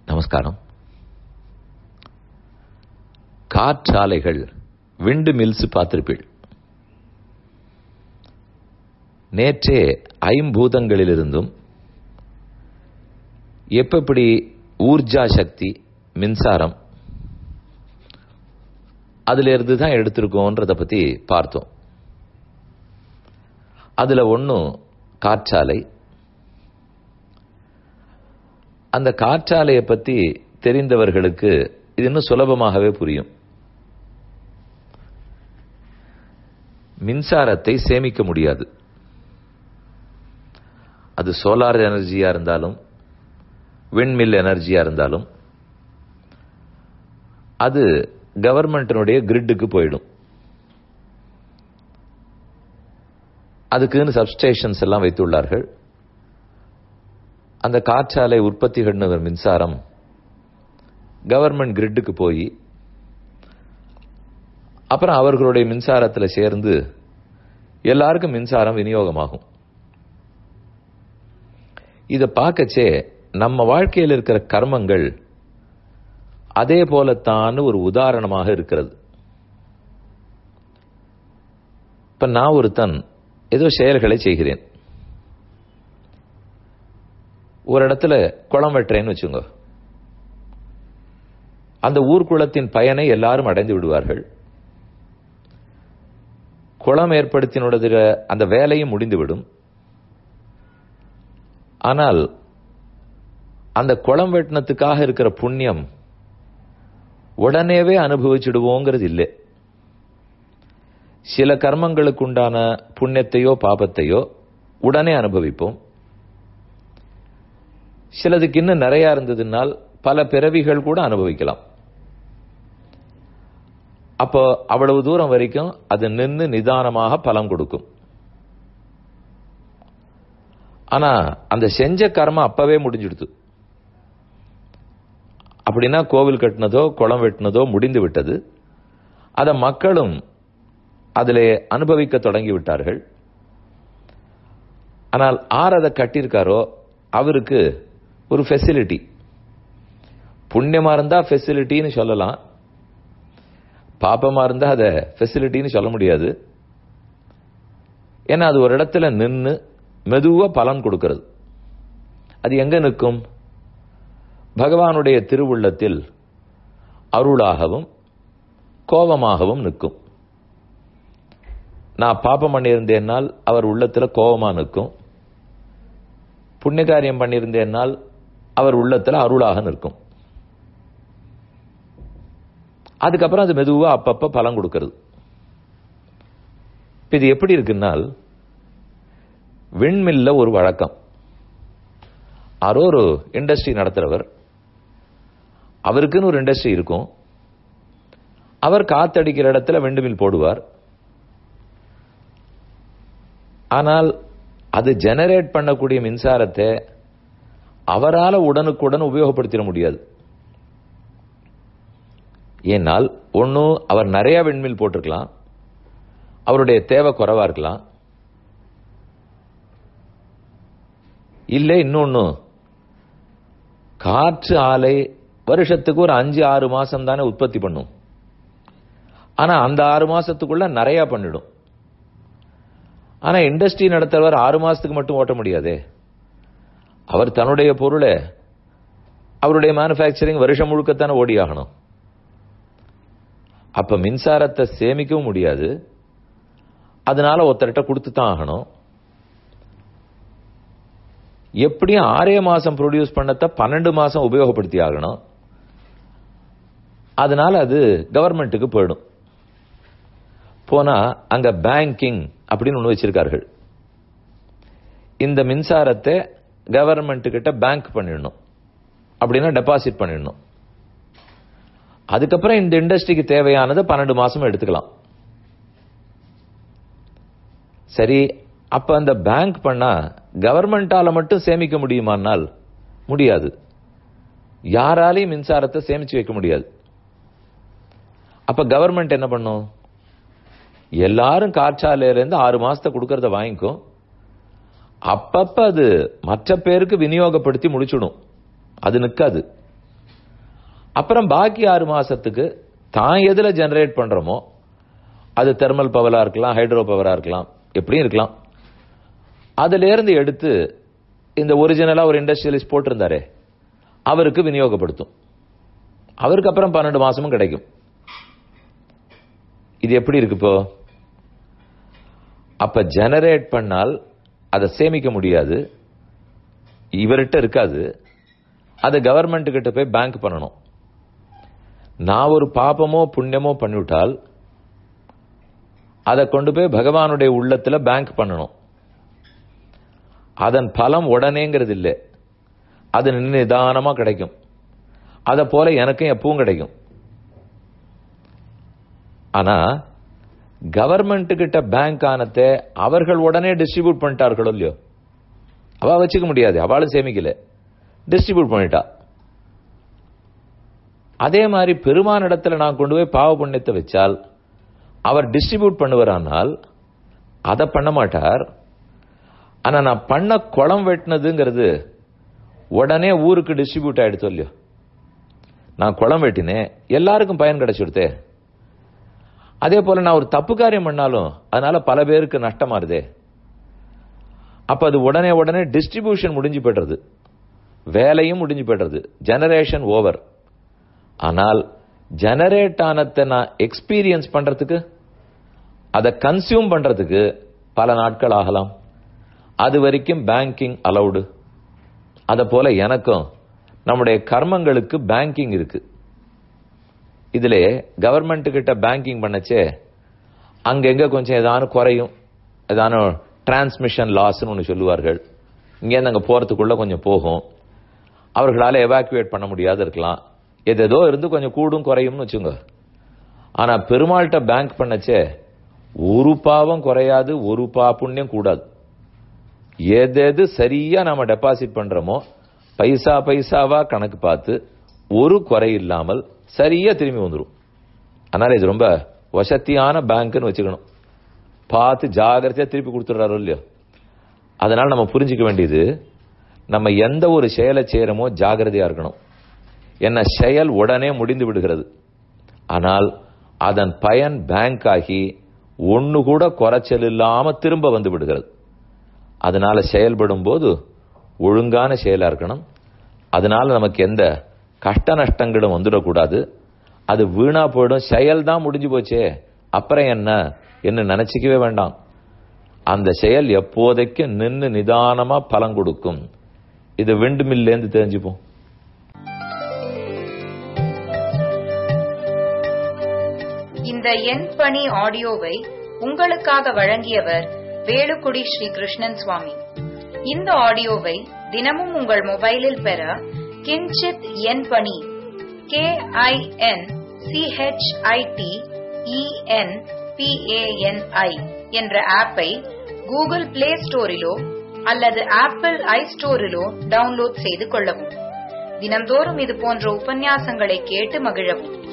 நமஸ்காரம் காற்றாலைகள் விண்டு மில்ஸ் பார்த்திருப்பீள் நேற்றே ஐம்பூதங்களிலிருந்தும் எப்படி ஊர்ஜா சக்தி மின்சாரம் அதிலிருந்து தான் எடுத்திருக்கோன்றத பத்தி பார்த்தோம் அதுல ஒன்றும் காற்றாலை அந்த காற்றாலையை பத்தி தெரிந்தவர்களுக்கு இது இன்னும் சுலபமாகவே புரியும் மின்சாரத்தை சேமிக்க முடியாது அது சோலார் எனர்ஜியா இருந்தாலும் விண்மில் எனர்ஜியா இருந்தாலும் அது கவர்மெண்டினுடைய கிரிட்டுக்கு போயிடும் அதுக்குன்னு சப்ஸ்டேஷன்ஸ் எல்லாம் வைத்துள்ளார்கள் அந்த காற்றாலை உற்பத்திகள் மின்சாரம் கவர்மெண்ட் கிரிட்டுக்கு போய் அப்புறம் அவர்களுடைய மின்சாரத்தில் சேர்ந்து எல்லாருக்கும் மின்சாரம் விநியோகமாகும் இதை பார்க்கச்சே நம்ம வாழ்க்கையில் இருக்கிற கர்மங்கள் அதே போலத்தான் ஒரு உதாரணமாக இருக்கிறது இப்ப நான் ஒருத்தன் ஏதோ செயல்களை செய்கிறேன் ஒரு இடத்துல குளம் வெட்டுறேன்னு வச்சுங்க அந்த ஊர்க்குளத்தின் பயனை எல்லாரும் அடைந்து விடுவார்கள் குளம் ஏற்படுத்தினுடைய அந்த வேலையும் முடிந்துவிடும் ஆனால் அந்த குளம் வெட்டினத்துக்காக இருக்கிற புண்ணியம் உடனேவே அனுபவிச்சிடுவோங்கிறது இல்லை சில கர்மங்களுக்கு உண்டான புண்ணியத்தையோ பாபத்தையோ உடனே அனுபவிப்போம் சிலதுக்கு இன்னும் நிறைய இருந்ததுனால் பல பிறவிகள் கூட அனுபவிக்கலாம் அப்போ அவ்வளவு தூரம் வரைக்கும் அது நின்று நிதானமாக பலம் கொடுக்கும் ஆனா அந்த செஞ்ச கர்மம் அப்பவே முடிஞ்சிடுது அப்படின்னா கோவில் கட்டினதோ குளம் வெட்டினதோ முடிந்து விட்டது அதை மக்களும் அதில் அனுபவிக்க தொடங்கி விட்டார்கள் ஆனால் ஆர் அதை கட்டியிருக்காரோ அவருக்கு ஒரு ஃபெசிலிட்டி புண்ணியமா இருந்தா ஃபெசிலிட்டின்னு சொல்லலாம் பாப்பமா இருந்தா அதை ஃபெசிலிட்டின்னு சொல்ல முடியாது ஏன்னா அது ஒரு இடத்துல நின்று மெதுவா பலன் கொடுக்கிறது அது எங்க நிற்கும் பகவானுடைய திருவுள்ளத்தில் அருளாகவும் கோபமாகவும் நிற்கும் நான் பாப்பம் பண்ணியிருந்தேனால் அவர் உள்ளத்துல கோபமா நிற்கும் புண்ணிய காரியம் பண்ணியிருந்தேனால் அவர் உள்ளத்துல அருளாக நிற்கும் அதுக்கப்புறம் அது மெதுவா அப்பப்ப பலன் கொடுக்கிறது இது எப்படி இருக்குன்னால் விண்மில்ல ஒரு வழக்கம் யாரோ ஒரு இண்டஸ்ட்ரி நடத்துறவர் அவருக்குன்னு ஒரு இண்டஸ்ட்ரி இருக்கும் அவர் காத்தடிக்கிற இடத்துல விண்டுமில் போடுவார் ஆனால் அது ஜெனரேட் பண்ணக்கூடிய மின்சாரத்தை அவரால் உடனுக்குடன் உபயோகப்படுத்திட முடியாது ஏனால் ஒன்னும் அவர் நிறைய விண்மில் போட்டிருக்கலாம் அவருடைய தேவை குறைவா இருக்கலாம் இல்லை இன்னொன்னு காற்று ஆலை வருஷத்துக்கு ஒரு அஞ்சு ஆறு மாசம் தானே உற்பத்தி பண்ணும் ஆனா அந்த ஆறு மாசத்துக்குள்ள நிறைய பண்ணிடும் ஆனா இண்டஸ்ட்ரி நடத்துறவர் ஆறு மாசத்துக்கு மட்டும் ஓட்ட முடியாதே அவர் தன்னுடைய பொருளை அவருடைய மேனுபேக்சரிங் வருஷம் முழுக்கத்தானே ஓடி ஆகணும் அப்ப மின்சாரத்தை சேமிக்கவும் முடியாது அதனால ஒருத்தர்கிட்ட கொடுத்து தான் ஆகணும் எப்படியும் ஆறே மாசம் ப்ரொடியூஸ் பண்ணத்த பன்னெண்டு மாசம் உபயோகப்படுத்தி ஆகணும் அதனால அது கவர்மெண்ட்டுக்கு போயிடும் போனா அங்க பேங்கிங் அப்படின்னு ஒன்று வச்சிருக்கார்கள் இந்த மின்சாரத்தை கவர்மெண்ட் கிட்ட பேங்க் பண்ணிடணும் அப்படின்னா டெபாசிட் பண்ணிடணும் அதுக்கப்புறம் இந்த இண்டஸ்ட்ரிக்கு தேவையானது பன்னெண்டு மாசம் எடுத்துக்கலாம் சரி அப்ப அந்த பேங்க் பண்ணா கவர்மெண்டால மட்டும் சேமிக்க முடியுமானால் முடியாது யாராலையும் மின்சாரத்தை சேமிச்சு வைக்க முடியாது அப்ப கவர்மெண்ட் என்ன பண்ணும் எல்லாரும் காற்றாலையில இருந்து ஆறு மாசத்தை கொடுக்கறத வாங்கிக்கும் அப்பப்ப அது மற்ற பேருக்கு விநியோகப்படுத்தி முடிச்சுடும் அது நிற்காது அப்புறம் பாக்கி ஆறு மாசத்துக்கு தான் எதுல ஜெனரேட் பண்றோமோ அது தெர்மல் பவரா இருக்கலாம் ஹைட்ரோ பவரா இருக்கலாம் எப்படியும் இருக்கலாம் அதுல இருந்து எடுத்து இந்த ஒரிஜினலா ஒரு இண்டஸ்ட்ரியலிஸ்ட் போட்டிருந்தாரே அவருக்கு விநியோகப்படுத்தும் அவருக்கு அப்புறம் பன்னெண்டு மாசமும் கிடைக்கும் இது எப்படி இருக்கு இப்போ அப்ப ஜெனரேட் பண்ணால் அதை சேமிக்க முடியாது இவர்கிட்ட இருக்காது அது கவர்மெண்ட் கிட்ட போய் பேங்க் பண்ணணும் நான் ஒரு பாபமோ புண்ணியமோ பண்ணிவிட்டால் அதை கொண்டு போய் பகவானுடைய உள்ளத்துல பேங்க் பண்ணணும் அதன் பலம் உடனேங்கிறது இல்லை அது நிதானமா கிடைக்கும் அத போல எனக்கும் எப்பவும் கிடைக்கும் ஆனா கவர்மெண்ட் கிட்ட பேங்க் ஆனத்தை அவர்கள் உடனே டிஸ்ட்ரிபியூட் பண்ணிட்டார்களோ இல்லையோ அவ வச்சுக்க முடியாது அவளும் சேமிக்கல டிஸ்ட்ரிபியூட் பண்ணிட்டா அதே மாதிரி பெருமான இடத்துல நான் கொண்டு போய் பாவ புண்ணியத்தை வச்சால் அவர் டிஸ்ட்ரிபியூட் பண்ணுவாரானால் அதை பண்ண மாட்டார் ஆனா நான் பண்ண குளம் வெட்டினதுங்கிறது உடனே ஊருக்கு டிஸ்ட்ரிபியூட் ஆயிடுச்சு இல்லையோ நான் குளம் வெட்டினேன் எல்லாருக்கும் பயன் கிடைச்சிடுதே அதே போல நான் ஒரு தப்பு காரியம் பண்ணாலும் அதனால பல பேருக்கு நஷ்டமாறுதே அப்ப அது உடனே உடனே டிஸ்ட்ரிபியூஷன் முடிஞ்சு போய்டுறது வேலையும் முடிஞ்சு போய்டுறது ஜெனரேஷன் ஓவர் ஆனால் ஜெனரேட் ஆனத்தை நான் எக்ஸ்பீரியன்ஸ் பண்றதுக்கு அதை கன்சியூம் பண்றதுக்கு பல நாட்கள் ஆகலாம் அது வரைக்கும் பேங்கிங் அலௌடு அத போல எனக்கும் நம்முடைய கர்மங்களுக்கு பேங்கிங் இருக்கு இதுல கவர்மெண்ட் கிட்ட பேங்கிங் பண்ணச்சே அங்கங்க கொஞ்சம் ஏதானும் குறையும் ஏதானும் டிரான்ஸ்மிஷன் லாஸ்னு ஒன்று சொல்லுவார்கள் இங்கேருந்து அங்கே போறதுக்குள்ள கொஞ்சம் போகும் அவர்களால் எவாக்குவேட் பண்ண முடியாது இருக்கலாம் எதேதோ இருந்து கொஞ்சம் கூடும் குறையும்னு வச்சுங்க ஆனா பெருமாள்கிட்ட பேங்க் பண்ணச்சே ஒரு பாவம் குறையாது ஒரு பா புண்ணியம் கூடாது எது சரியா நாம டெபாசிட் பண்றோமோ பைசா பைசாவா கணக்கு பார்த்து ஒரு குறை இல்லாமல் சரியா திரும்பி வந்துடும் அதனால இது ரொம்ப வசத்தியான பேங்க்னு வச்சுக்கணும் பார்த்து ஜாகிரதையா திருப்பி கொடுத்துடுறாரோ இல்லையோ அதனால நம்ம புரிஞ்சுக்க வேண்டியது நம்ம எந்த ஒரு செயலை செய்யறோமோ ஜாகிரதையா இருக்கணும் என்ன செயல் உடனே முடிந்து விடுகிறது ஆனால் அதன் பயன் பேங்க் ஆகி ஒன்னு கூட குறைச்சல் இல்லாம திரும்ப வந்து விடுகிறது அதனால செயல்படும் போது ஒழுங்கான செயலா இருக்கணும் அதனால நமக்கு எந்த கஷ்ட நஷ்டங்களும் வந்துடக்கூடாது அது வீணா போயிடும் செயல் தான் முடிஞ்சு போச்சே அப்புறம் என்ன என்ன நினைச்சிக்கவே வேண்டாம் அந்த செயல் எப்போதைக்கு நின்னு நிதானமா பலன் கொடுக்கும் இது விண்டுமில்லேருந்து தெரிஞ்சுப்போம் இந்த எண் பணி ஆடியோவை உங்களுக்காக வழங்கியவர் வேலுக்குடி ஸ்ரீ கிருஷ்ணன் சுவாமி இந்த ஆடியோவை தினமும் உங்கள் மொபைலில் பெற கிஞ்சித் எண் பணி கே ஐ என் சிஹெச்ஐடி இஎன் பிஏஎன்ஐ என்ற ஆப்பை கூகுள் பிளே ஸ்டோரிலோ அல்லது ஆப்பிள் ஐ ஸ்டோரிலோ டவுன்லோட் செய்து கொள்ளவும் தினம்தோறும் இது போன்ற உபன்யாசங்களை கேட்டு மகிழவும்